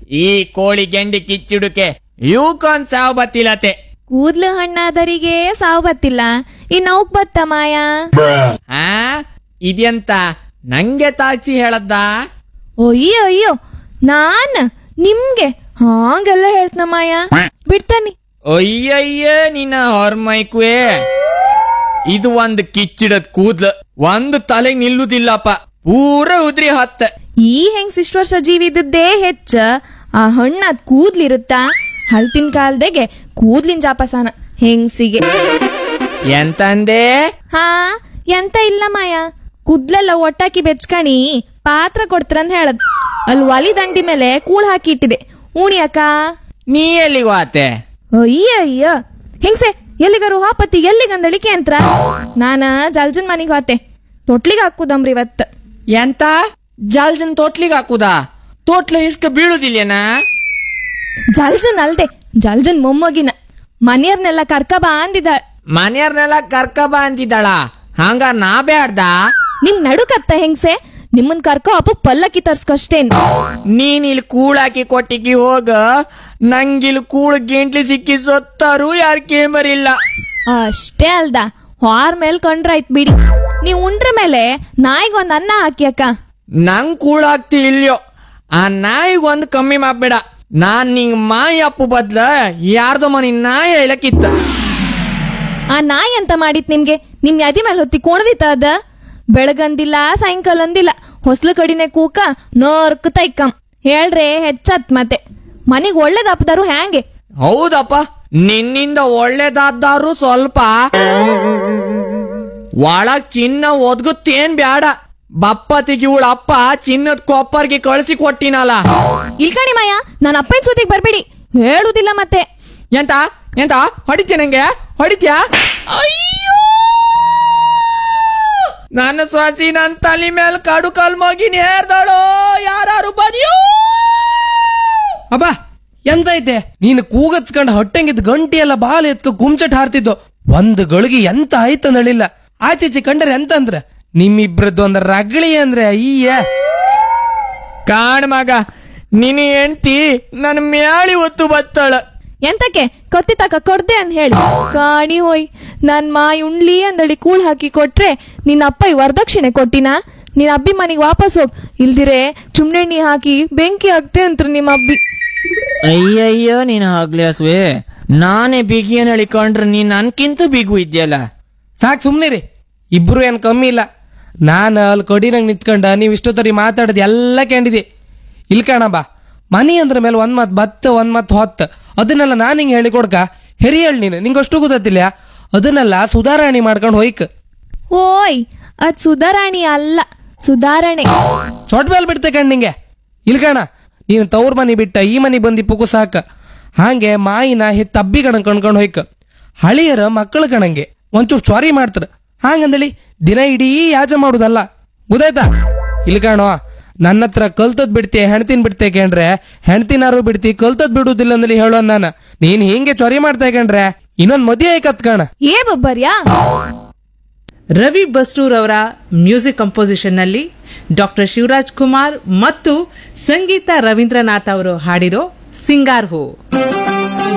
ಈ ಕೋಳಿ ಗೆಂಡಿ ಕಿಚ್ಚುಡುಕೆ ಇವಕ್ಕೊಂದ್ ಸಾವು ಬತ್ತಿಲತೆ ಕೂದ್ಲು ಹಣ್ಣಾದರಿಗೆ ಸಾವು ಬತ್ತಿಲ್ಲ ಇನ್ ಅವಕ್ ಬತ್ತ ಮಾಯ ಆ ಇದೆಂತ ನಂಗೆ ತಾಕ್ಸಿ ಹೇಳದ್ದ ಅಯ್ಯೋ ಅಯ್ಯೋ ನಾನ್ ನಿಮ್ಗೆ ಹಾಂಗೆಲ್ಲ ಹೇಳ್ತನ ಮಾಯ ಬಿಡ್ತಾನಿ ಅಯ್ಯಯ್ಯ ನಿನ್ನ ಹೊರ್ಮೈಕುವೆ ಇದು ಒಂದ್ ಕಿಚ್ಚಿಡದ್ ಕೂದ್ಲು ಒಂದು ತಲೆಗ್ ನಿಲ್ಲುದಿಲ್ಲಪ್ಪ ಪೂರ ಉದ್ರಿ ಹತ್ತ ಈ ಹೆಂಗ್ ಇಷ್ಟು ವರ್ಷ ಜೀವಿ ಇದ್ದದ್ದೇ ಹೆಚ್ಚ ಆ ಹಣ್ಣಾದ್ ಕೂದ್ಲಿರುತ್ತಾ ಹಳ್ತಿನ ಕಾಲ್ದಾಗೆ ಕೂದ್ಲಿನ ಜಾಪಸಾನ ಹೆಂಗ್ಸಿಗೆ ಎಂತಂದೆ ಹಾ ಎಂತ ಇಲ್ಲ ಮಾಯ ಕುದ್ಲೆಲ್ಲ ಒಟ್ಟಾಕಿ ಬೆಚ್ಕಣಿ ಪಾತ್ರ ಕೊಡ್ತಾರಂತ ಹೇಳದ್ ಅಲ್ಲಿ ಒಲಿ ದಂಡಿ ಮೇಲೆ ಕೂಳ್ ಹಾಕಿ ಇಟ್ಟಿದೆ ಉಣಿ ಅಕ್ಕ ನೀ ಎಲ್ಲಿಗೆ ವಾತೆ ಅಯ್ಯ ಅಯ್ಯ ಹಿಂಗ್ಸೆ ಎಲ್ಲಿಗಾರು ಹಾಪತಿ ಎಲ್ಲಿಗಂದಳಿಕೆ ಅಂತ ನಾನ ಜಲ್ಜನ್ ಮನಿಗ್ ಹೋತೆ ತೊಟ್ಲಿಗೆ ಹಾಕುದಮ್ರಿ ಇವತ್ತು ಎಂತ ಜಲ್ಜನ್ ತೋಟ್ಲಿಗ್ ಹಾಕುದಾ ತೋಟ್ಲ ಇಸ್ಕ ಬೀಳುದಿಲ್ಲೇನಾ ಜಲ್ಜನ್ ಅಲ್ದೆ ಜಲ್ಜನ್ ಮೊಮ್ಮಗಿನ ಮನೆಯವ್ರನ್ನೆಲ್ಲ ಕರ್ಕ ಬಾ ಅಂದಿದ ಮನೆಯವ್ರನ್ನೆಲ್ಲ ಕರ್ಕ ಬಾ ಅಂತಿದ್ದಾಳ ಹಂಗ ನಾ ಬ್ಯಾಡ್ದ ನಿಮ್ ನಡುಕತ್ತ ಹೆಂಗ್ಸೆ ನಿಮ್ಮನ್ ಕರ್ಕೊ ಅಪ್ಪ ಪಲ್ಲಕ್ಕಿ ತರ್ಸ್ಕಷ್ಟೇನ್ ನೀನ್ ಇಲ್ಲಿ ಕೂಳಾಕಿ ಕೊಟ್ಟಿಗಿ ಹೋಗ ನಂಗಿಲ್ ಕೂಳ್ ಗಿಂಟ್ಲಿ ಸಿಕ್ಕಿ ಸೊತ್ತಾರು ಯಾರ್ ಕೇಂಬರಿಲ್ಲ ಅಷ್ಟೇ ಅಲ್ದ ಹಾರ್ ಮೇಲ್ ಕಂಡ್ರಾಯ್ತ್ ಬಿಡಿ ನೀವ್ ಉಂಡ್ರ ಮೇಲೆ ನಾಯಿಗೊಂದ್ ಅನ್ನ ಹಾಕಿ ಅಕ್ಕ ನಂಗ್ ಕೂಳಾಗ್ತಿ ಇಲ್ಯೋ ಆ ನಾಯಿಗ್ ಒಂದ್ ಕಮ್ಮಿ ಮಾಡ್ಬೇಡ ನಾನ್ ನಿಂಗ್ ಮಾಯಿ ಅಪ್ಪು ಬದ್ಲ ಯಾರ್ದೋ ಮನಿ ನಾಯಿ ಹೇಳಕ್ಕಿತ್ತ ಆ ನಾಯಿ ಅಂತ ಮಾಡಿತ್ ನಿಮ್ಗೆ ನಿಮ್ ಯದಿ ಮೇಲೆ ಹೊತ್ತಿ ಕೋಣದಿತ್ತ ಅದ ಬೆಳಗಂದಿಲ್ಲ ಸಾಯಂಕಾಲ ಅಂದಿಲ್ಲ ಹೊಸ್ಲು ಕಡಿನೆ ಕೂಕ ನೋರ್ಕ್ ತೈಕಂ ಹೇಳ್ರೆ ಹೆಚ್ಚತ್ ಮತ್ತೆ ಮನಿಗ್ ಒಳ್ಳೇದಪ್ಪದಾರು ಹ್ಯಾಂಗೆ ಹೌದಪ್ಪ ನಿನ್ನಿಂದ ಒಳ್ಳೇದಾದ್ದಾರು ಸ್ವಲ್ಪ ಒಳಗ್ ಚಿನ್ನ ಒದ್ಗುತ್ತೇನ್ ಬ್ಯಾಡ ಬಪ್ಪತಿಗೆ ಇವಳ ಅಪ್ಪ ಚಿನ್ನದ ಕೊಪ್ಪರ್ಗೆ ಕಳ್ಸಿ ಕೊಟ್ಟಿನಲ್ಲ ಇಲ್ಕಣಿ ಮಾಯ ನನ್ನ ಅಪ್ಪನ ಸುದ್ದಿಗೆ ಬರ್ಬೇಡಿ ಹೇಳುದಿಲ್ಲ ಮತ್ತೆ ಎಂತ ಎಂತ ಹೊಡಿತ್ಯ ನಂಗೆ ಹೊಡಿತ್ಯಾ ಅಯ್ಯೋ ನನ್ನ ಸ್ವಾಸಿ ನನ್ ತಲೆ ಮೇಲೆ ಕಡು ಕಲ್ ಮಗಿ ನೇರ್ದಳು ಯಾರು ಬದಿಯೋ ಅಬ್ಬ ಎಂತ ಐತೆ ನೀನು ಕೂಗತ್ಕಂಡ್ ಹೊಟ್ಟೆಂಗಿದ್ ಗಂಟೆ ಎಲ್ಲ ಬಾಲ ಎತ್ಕ ಗುಮ್ಚಟ್ ಹಾರ್ತಿದ್ದು ಒಂದ್ ಗಳಿಗೆ ಎಂತ ಆಯ್ತು ನಳಿಲ್ಲ ಆಚೀಚೆ ಕಂಡ್ರೆ ಎಂತ ಅಂದ್ರ ನಿಮ್ಮಿಬ್ರದ್ದು ಒಂದ್ ರಗಳಿ ಅಂದ್ರೆ ಅಯ್ಯ ಕಾಣ್ ಮಗ ನಿನ್ನ ಹೆಂಡ್ತಿ ನನ್ ಮ್ಯಾಳಿ ಒತ್ತು ಬತ್ತಾಳ ಎಂತಕ್ಕೆ ಕತ್ತಿ ತಕ ಕೊಡ್ದೆ ಅಂತ ಹೇಳಿ ಕಾಣಿ ಹೋಯ್ ನನ್ ಮಾಯಿ ಉಣ್ಲಿ ಅಂದಳಿ ಕೂಳ್ ಹಾಕಿ ಕೊಟ್ರೆ ನಿನ್ನ ಅಪ್ಪ ಈ ವರದಕ್ಷಿಣೆ ಕೊಟ್ಟಿನಾ ನಿನ್ನ ಅಬ್ಬಿ ಮನೆಗೆ ವಾಪಸ್ ಹೋಗ್ ಇಲ್ದಿರೆ ಚುಮ್ನೆಣ್ಣಿ ಹಾಕಿ ಬೆಂಕಿ ಹಾಕ್ತೆ ಅಂತ್ರು ನಿಮ್ಮ ಅಬ್ಬಿ ಅಯ್ಯಯ್ಯೋ ನೀನು ಹಗ್ಲಾಸ್ವೆ ನಾನೇ ಬಿಗಿಯನ್ ಹೇಳಿಕೊಂಡ್ರೆ ನೀನ್ ನನ್ಕಿಂತ ಬಿಗು ಇದ್ಯಲ್ಲ ಸಾಕ್ ಸುಮ್ನೆ ರೀ ಇಬ್ರು ಏನ್ ಕಮ್ಮಿ ಇಲ್ಲ ನಾನು ಅಲ್ಲಿ ಕಡಿನಂಗ್ ನಿಂತ್ಕೊಂಡ ನೀವು ಇಷ್ಟೊತ್ತರಿ ಮಾತಾಡೋದು ಎಲ್ಲ ಕೇಳಿದೆ ಇಲ್ ಕಣ ಬಾ ಮನಿ ಅಂದ್ರ ಮೇಲೆ ಒಂದ್ ಮತ್ ಬತ್ತ ಒಂದ್ ಮತ್ ಹೊತ್ತ ಅದನ್ನೆಲ್ಲ ನಾನು ಹಿಂಗೆ ಹೇಳಿ ಕೊಡ್ಕ ಹೆರಿಯಳ್ ನೀನು ನಿಂಗೆ ಅಷ್ಟು ಗೊತ್ತಿಲ್ಲ ಅದನ್ನೆಲ್ಲ ಸುಧಾರಣೆ ಮಾಡ್ಕೊಂಡು ಹೋಯ್ಕ ಓಯ್ ಅದ್ ಸುಧಾರಾಣಿ ಅಲ್ಲ ಸುಧಾರಣೆ ಸೊಟ್ಟ ಮೇಲೆ ಬಿಡ್ತೆ ಕಣ್ ನಿಂಗೆ ಇಲ್ ಕಣ ನೀನು ತವ್ರ ಮನಿ ಬಿಟ್ಟ ಈ ಮನಿ ಬಂದಿ ಪುಗು ಸಾಕ ಹಾಗೆ ಮಾಯಿನ ಹೆತ್ತ ಅಬ್ಬಿ ಕಣ ಕಣ್ಕೊಂಡು ಹೋಯ್ಕ ಹಳಿಯರ ಮಕ್ಕಳು ಕಣಂಗೆ ಒಂಚೂರು ಚ್ವಾರಿ ಮಾಡ್ತಾರ ಹಾಗಂದಳಿ ದಿನ ಇಡೀ ಯಾಜ ಮಾಡುದಲ್ಲ ಗೊತ್ತಾಯ್ತಾ ಇಲ್ಲಿ ಕಾಣೋ ನನ್ನ ಹತ್ರ ಕಲ್ತದ್ ಬಿಡ್ತಿ ಹೆಣ್ತಿನ್ ಬಿಡ್ತೆ ಕೇಂಡ್ರೆ ಹೆಣ್ತಿನಾರು ಬಿಡ್ತಿ ಕಲ್ತದ್ ಬಿಡುದಿಲ್ಲ ಅಂದಲಿ ಹೇಳೋ ನಾನು ನೀನ್ ಹಿಂಗೆ ಚೊರಿ ಮಾಡ್ತಾ ಕೇಂಡ್ರೆ ಇನ್ನೊಂದ್ ಮದುವೆ ಆಯ್ಕತ್ ಕಾಣ ಏ ಬಬ್ಬರ್ಯಾ ರವಿ ಬಸ್ರೂರ್ ಅವರ ಮ್ಯೂಸಿಕ್ ಕಂಪೋಸಿಷನ್ನಲ್ಲಿ ಡಾಕ್ಟರ್ ಶಿವರಾಜ್ ಕುಮಾರ್ ಮತ್ತು ಸಂಗೀತ ರವೀಂದ್ರನಾಥ್ ಅವರು ಹಾಡಿರೋ ಸಿಂಗಾರ್ ಹೂ